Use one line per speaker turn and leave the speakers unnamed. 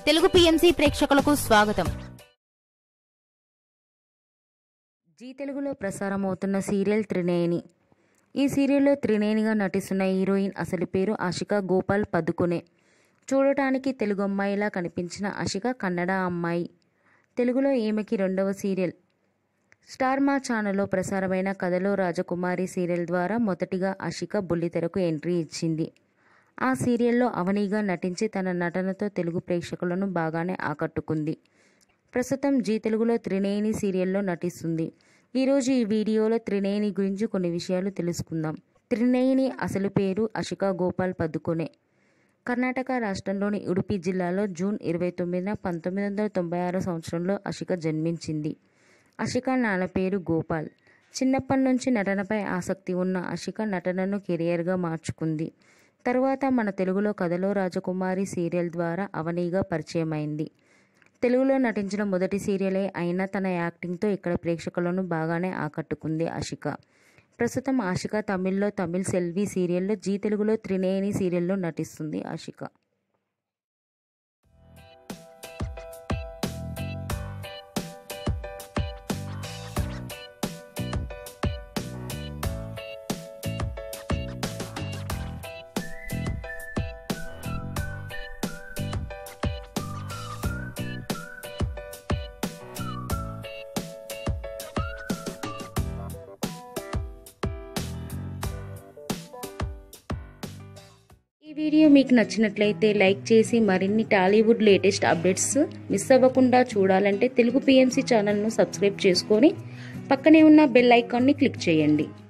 Telugu PMC ప్రేక్షకులకు స్వాగతం
G తెలుగులో ప్రసారమవుతున్న సీరియల్ త్రినేని ఈ సీరియల్లో త్రినేనిగా నటిస్తున్న హీరోయిన్ అసలు పేరు ఆషిక గోపాల్ పదుకునే చూడటానికి తెలుగు అమ్మాయిలా కనిపించిన ఆషిక కన్నడ అమ్మాయి తెలుగులో ఈమెకి రెండవ సీరియల్ స్టార్ మా ఛానల్లో ప్రసారమైన కథలో రాజకుమారి సీరియల్ ద్వారా మొదటిగా ఆషిక బుల్లితెరకు ఎంట్రీ ఇచ్చింది ఆ సీరియల్లో అవనిగా నటించి తన నటనతో తెలుగు ప్రేక్షకులను బాగానే ఆకట్టుకుంది ప్రస్తుతం జీ తెలుగులో త్రినేని సీరియల్లో నటిస్తుంది ఈరోజు ఈ వీడియోలో త్రినేని గురించి కొన్ని విషయాలు తెలుసుకుందాం త్రినేని అసలు పేరు అషికా గోపాల్ పదుకునే కర్ణాటక రాష్ట్రంలోని ఉడుపి జిల్లాలో జూన్ ఇరవై తొమ్మిదిన పంతొమ్మిది వందల తొంభై ఆరో సంవత్సరంలో అషిక జన్మించింది అషిక నాన్న పేరు గోపాల్ చిన్నప్పటి నుంచి నటనపై ఆసక్తి ఉన్న అషిక నటనను కెరియర్గా మార్చుకుంది తరువాత మన తెలుగులో కథలో రాజకుమారి సీరియల్ ద్వారా అవనీగా పరిచయమైంది తెలుగులో నటించిన మొదటి సీరియలే అయినా తన యాక్టింగ్తో ఇక్కడ ప్రేక్షకులను బాగానే ఆకట్టుకుంది ఆషిక ప్రస్తుతం ఆషిక తమిళ్లో తమిళ్ సెల్వి సీరియల్లో జీ తెలుగులో త్రినేని సీరియల్లో నటిస్తుంది ఆషిక ఈ వీడియో మీకు నచ్చినట్లయితే లైక్ చేసి మరిన్ని టాలీవుడ్ లేటెస్ట్ అప్డేట్స్ మిస్ అవ్వకుండా చూడాలంటే తెలుగు పిఎంసి ఛానల్ను సబ్స్క్రైబ్ చేసుకొని పక్కనే ఉన్న బెల్ ఐకాన్ని క్లిక్ చేయండి